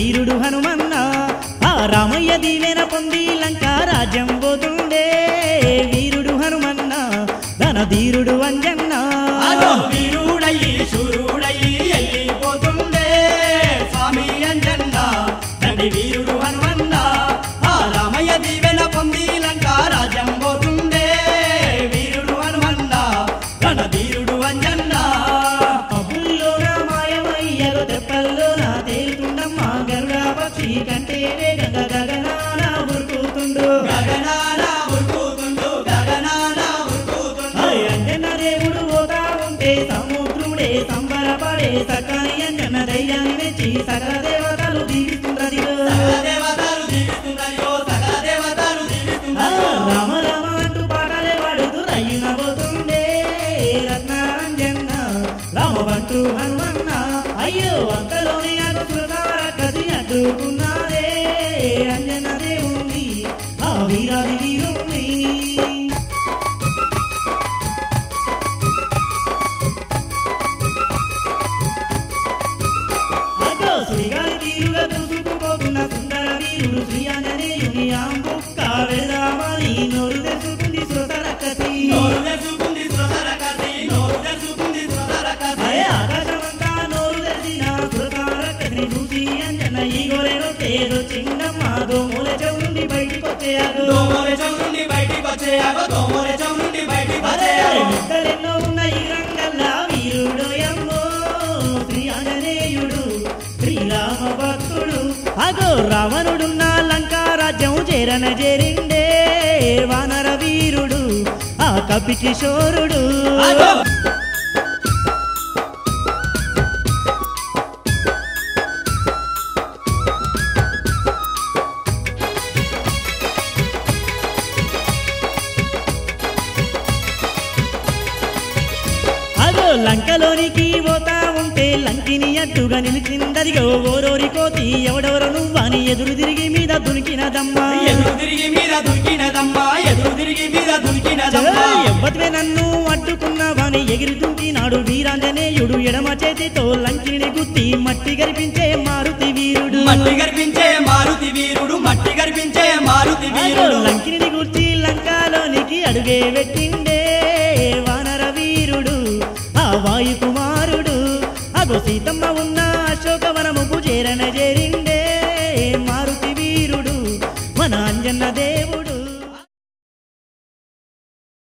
వీరుడు హనుమన్న ఆ రామయ్య దీవెన పొంది లంక రాజ్యం పోతుండే వీరుడు హనుమన్న ధన ధీరుడు అంజన్న అదో వీరుడయ్యి శూరుడయ్యి వెళ్ళిపోతుండే స్వామి అంజన్న తండ్రి వీరుడు హనుమన్న ఆ రామయ్య దీవెన పొంది లంక రాజ్యం పోతుండే వీరుడు హనుమన్న తన వీరుడు అంజన్న అప్పుల్లోన మాయమయ్యలో తెప్పల్లోన తేలుతుండమ్మా గరుడ పక్షి కంటే వేగంగా గగనాన ఉరుకుతుండు గగనాన ఉరుకుతుండు గగనాన ఉరుకుతుండు అంజన దేవుడు పోతా ఉంటే సముద్రుడే సంబరపడే సకాని అంజన ధైర్యాన్ని మెచ్చి సకల దేవతలు దీవిస్తుండ్రదిగో. సకల దేవతలు జీవిస్తున్నాయో సకల దేవతలు ఆ, జీవిస్తున్నాయో రామ రామ అంటూ పాటలే పాడుతూ రయ్యున పోతుండే రత్నాంజన్న రామబంటూ హనుమన్న అయ్యో అంతలోనే అగసురకార కసి అడ్డుకున్నారే అంజన దేవుణ్ణి ఆ వీరాది వీరుణ్ణి అగో సుడిగాలి తీరుగా దూసుకుపోతున్న సుందర వీరుడు శ్రీ ఆంజనేయుని ఆంబుక్క వెళదామని నోరు తెచ్చుకుంది సురసరకసి నోరు తెచ్చుకుంది సురసరకసి, నోరు తెచ్చుకుంది సురసరకసి. అరే ఆకాశమంతా నోరు తెరిచిన సురసరకసిని చూసి అంజన ఈ గోరెను తేరు చింగమ్మ దోమూల చెవుండి బయటికి వచ్చేయాడు దోమల చెవు నుండి బయటికి వచ్చేయాగో, దోమల చెవు నుండి బయటికి అరే వచ్చేయాగో. నిద్రలెన్నో ఉన్న ఈ రంగల్లా వీరుడు ఎమ్మో శ్రీ ఆంజనేయుడు శ్రీరామ భక్తుడు అగో రావణుడున్న లంకా రాజ్యం చేరన చేరిండే వానర వీరుడు ఆ కపి కిషోరుడు ఆగో. అగో లంకలోనికి పోతా ఉంటే లంకిని అడ్డుగా నిలిచిందదిగో ఓరోరి కోతి ఎవడెవరు నువ్వని ఎదురు తిరిగి మీద దునికినదమ్మా ఎదురు తిరిగి మీద దురికినదమ్మా ఎదురు తిరిగి మీద దురికినదమ్మా ఎవ్వతివే నన్ను అడ్డుకున్నావని ఎగిరి దుంకినాడు వీరాంజనేయుడు ఎడమ చేతితో లంకిని గుత్తి మట్టి గరిపించే మారుతి వీరుడు మట్టి గర్పించే మారుతి వీరుడు మట్టి గర్పించే మారుతి అగో వీరుడు లంకిని గుర్చి లంకాలోనికి అడుగే పెట్టిండే వానర వీరుడు ఆ వాయు కుమారుడు అగో సీతమ్మ ఉన్న అశోకవనము చేరన చేరి